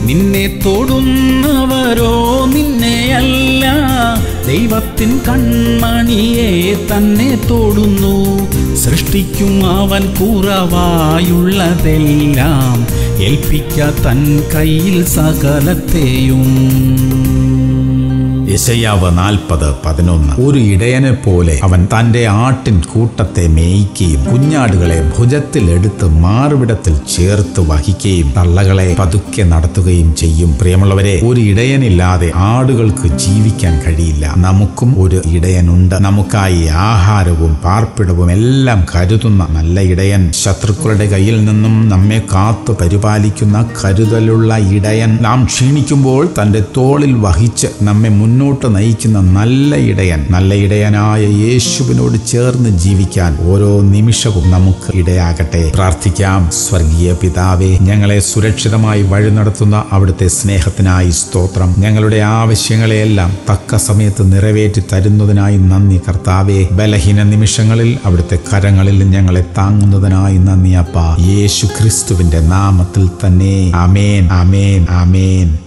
നിന്നെ തൊടുന്നവരോ നിന്നെയല്ല ദൈവത്തിൻ കൺമണിയെ തന്നെ തൊടുന്നു സൃഷ്ടിക്കും അവൻ കുറവായുള്ളതെല്ലാം ഏൽപ്പിക്ക തൻ കയ്യിൽ സകലത്തെയും യശയാവ് നാൽപ്പത് പതിനൊന്ന് ഒരു ഇടയനെ പോലെ അവൻ തന്റെ ആട്ടിൻ കൂട്ടത്തെ മേയ്ക്കുകയും കുഞ്ഞാടുകളെ ഭുജത്തിൽ എടുത്ത് മാറുവിടത്തിൽ ചേർത്ത് വഹിക്കുകയും തള്ളകളെ പതുക്കെ നടത്തുകയും ചെയ്യും പ്രിയമുള്ളവരെ ഒരു ഇടയനില്ലാതെ ആടുകൾക്ക് ജീവിക്കാൻ കഴിയില്ല നമുക്കും ഒരു ഇടയനുണ്ട് നമുക്കായി ആഹാരവും പാർപ്പിടവും എല്ലാം കരുതുന്ന നല്ല ഇടയൻ ശത്രുക്കളുടെ കയ്യിൽ നിന്നും നമ്മെ കാത്തു പരിപാലിക്കുന്ന കരുതലുള്ള ഇടയൻ നാം ക്ഷീണിക്കുമ്പോൾ തന്റെ തോളിൽ വഹിച്ച് നമ്മെ മുന്നോട്ട് നയിക്കുന്ന നല്ല ഇടയൻ നല്ല ഇടയനായ യേശുവിനോട് ചേർന്ന് ജീവിക്കാൻ ഓരോ നിമിഷവും നമുക്ക് ഇടയാകട്ടെ പ്രാർത്ഥിക്കാം സ്വർഗീയ പിതാവേ ഞങ്ങളെ സുരക്ഷിതമായി വഴി നടത്തുന്ന അവിടുത്തെ സ്നേഹത്തിനായി സ്തോത്രം ഞങ്ങളുടെ ആവശ്യങ്ങളെയെല്ലാം തക്ക സമയത്ത് നിറവേറ്റി തരുന്നതിനായി നന്ദി കർത്താവേ ബലഹീന നിമിഷങ്ങളിൽ അവിടുത്തെ കരങ്ങളിൽ ഞങ്ങളെ താങ്ങുന്നതിനായി നന്ദി അപ്പ യേശു ക്രിസ്തുവിന്റെ നാമത്തിൽ തന്നെ അമേൻ അമേൻ അമേൻ